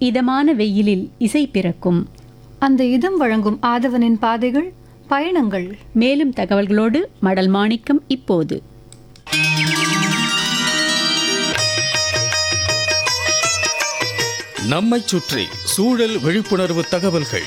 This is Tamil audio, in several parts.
இதமான வெயிலில் இசை பிறக்கும் அந்த இதம் வழங்கும் ஆதவனின் பாதைகள் பயணங்கள் மேலும் தகவல்களோடு மடல் மாணிக்கம் இப்போது நம்மைச் சுற்றி சூழல் விழிப்புணர்வு தகவல்கள்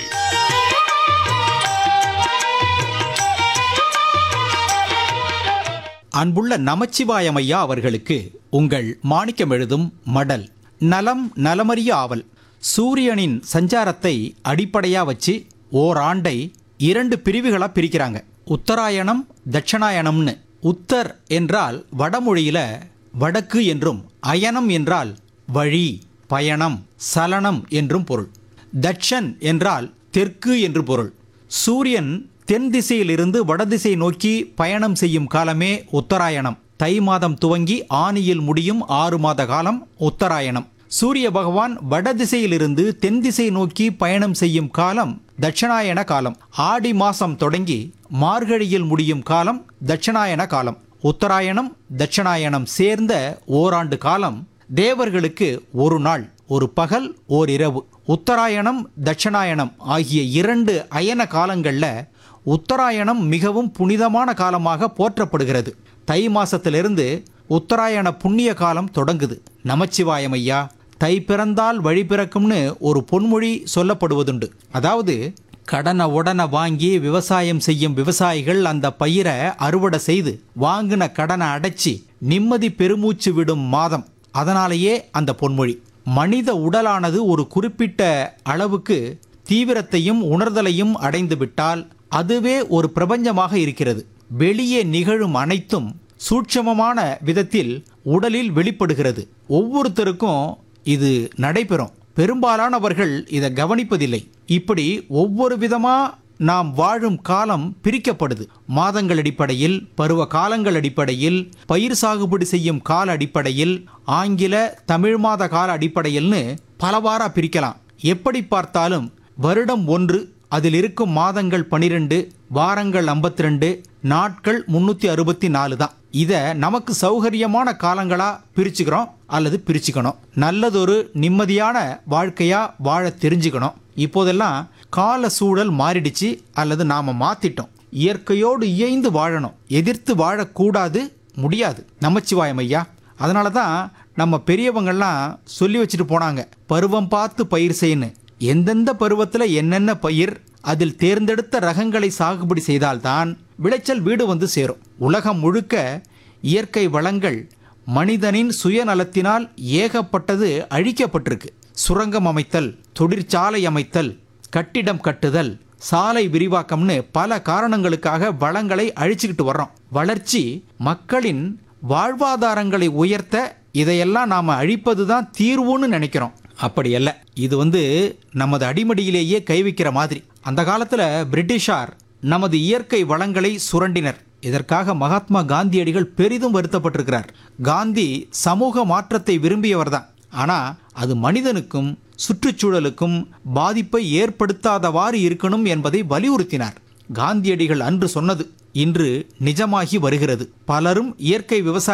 அன்புள்ள நமச்சிவாயம் ஐயா அவர்களுக்கு உங்கள் மாணிக்கம் எழுதும் மடல் நலம் நலமறிய ஆவல் சூரியனின் சஞ்சாரத்தை அடிப்படையா வச்சு ஓராண்டை இரண்டு பிரிவுகளா பிரிக்கிறாங்க உத்தராயணம் தட்சணாயணம்னு உத்தர் என்றால் வடமொழியில வடக்கு என்றும் அயனம் என்றால் வழி பயணம் சலனம் என்றும் பொருள் தட்சன் என்றால் தெற்கு என்று பொருள் சூரியன் தென் திசையிலிருந்து வடதிசை நோக்கி பயணம் செய்யும் காலமே உத்தராயணம் தை மாதம் துவங்கி ஆனியில் முடியும் ஆறு மாத காலம் உத்தராயணம் சூரிய பகவான் வடதிசையிலிருந்து தென் திசை நோக்கி பயணம் செய்யும் காலம் தட்சிணாயன காலம் ஆடி மாசம் தொடங்கி மார்கழியில் முடியும் காலம் தட்சிணாயன காலம் உத்தராயணம் தட்சிணாயனம் சேர்ந்த ஓராண்டு காலம் தேவர்களுக்கு ஒரு நாள் ஒரு பகல் ஓர் இரவு உத்தராயணம் தட்சிணாயனம் ஆகிய இரண்டு அயன காலங்களில் உத்தராயணம் மிகவும் புனிதமான காலமாக போற்றப்படுகிறது தை மாசத்திலிருந்து உத்தராயண புண்ணிய காலம் தொடங்குது நமச்சிவாயம் ஐயா தை பிறந்தால் வழி பிறக்கும்னு ஒரு பொன்மொழி சொல்லப்படுவதுண்டு அதாவது கடனை உடனே வாங்கி விவசாயம் செய்யும் விவசாயிகள் அந்த பயிரை அறுவடை செய்து வாங்கின கடனை அடைச்சி நிம்மதி பெருமூச்சு விடும் மாதம் அதனாலேயே அந்த பொன்மொழி மனித உடலானது ஒரு குறிப்பிட்ட அளவுக்கு தீவிரத்தையும் உணர்தலையும் அடைந்து விட்டால் அதுவே ஒரு பிரபஞ்சமாக இருக்கிறது வெளியே நிகழும் அனைத்தும் சூட்சமமான விதத்தில் உடலில் வெளிப்படுகிறது ஒவ்வொருத்தருக்கும் இது நடைபெறும் பெரும்பாலானவர்கள் இதை கவனிப்பதில்லை இப்படி ஒவ்வொரு விதமா நாம் வாழும் காலம் பிரிக்கப்படுது மாதங்கள் அடிப்படையில் பருவ காலங்கள் அடிப்படையில் பயிர் சாகுபடி செய்யும் கால அடிப்படையில் ஆங்கில தமிழ் மாத கால அடிப்படையில்னு பலவாரா பிரிக்கலாம் எப்படி பார்த்தாலும் வருடம் ஒன்று அதில் இருக்கும் மாதங்கள் பனிரெண்டு வாரங்கள் 52 நாட்கள் முன்னூற்றி அறுபத்தி நாலு தான் இதை நமக்கு சௌகரியமான காலங்களா பிரிச்சுக்கிறோம் அல்லது பிரிச்சுக்கணும் நல்லதொரு நிம்மதியான வாழ்க்கையா வாழ தெரிஞ்சுக்கணும் இப்போதெல்லாம் கால சூழல் மாறிடுச்சு அல்லது நாம மாத்திட்டோம் இயற்கையோடு இயைந்து வாழணும் எதிர்த்து வாழக்கூடாது முடியாது நமச்சிவாயம் ஐயா அதனால தான் நம்ம பெரியவங்கள்லாம் சொல்லி வச்சுட்டு போனாங்க பருவம் பார்த்து பயிர் செய்யணும் எந்தெந்த பருவத்தில் என்னென்ன பயிர் அதில் தேர்ந்தெடுத்த ரகங்களை சாகுபடி செய்தால்தான் விளைச்சல் வீடு வந்து சேரும் உலகம் முழுக்க இயற்கை வளங்கள் மனிதனின் சுயநலத்தினால் ஏகப்பட்டது அழிக்கப்பட்டிருக்கு சுரங்கம் அமைத்தல் தொழிற்சாலை அமைத்தல் கட்டிடம் கட்டுதல் சாலை விரிவாக்கம்னு பல காரணங்களுக்காக வளங்களை அழிச்சுக்கிட்டு வர்றோம் வளர்ச்சி மக்களின் வாழ்வாதாரங்களை உயர்த்த இதையெல்லாம் நாம அழிப்பது தான் தீர்வுன்னு நினைக்கிறோம் அப்படி அல்ல இது வந்து நமது அடிமடியிலேயே கை வைக்கிற மாதிரி அந்த காலத்துல பிரிட்டிஷார் நமது இயற்கை வளங்களை சுரண்டினர் இதற்காக மகாத்மா காந்தியடிகள் பெரிதும் வருத்தப்பட்டிருக்கிறார் காந்தி சமூக மாற்றத்தை விரும்பியவர்தான் ஆனா அது மனிதனுக்கும் சுற்றுச்சூழலுக்கும் பாதிப்பை ஏற்படுத்தாதவாறு இருக்கணும் என்பதை வலியுறுத்தினார் காந்தியடிகள் அன்று சொன்னது இன்று நிஜமாகி வருகிறது பலரும் இயற்கை விவசாய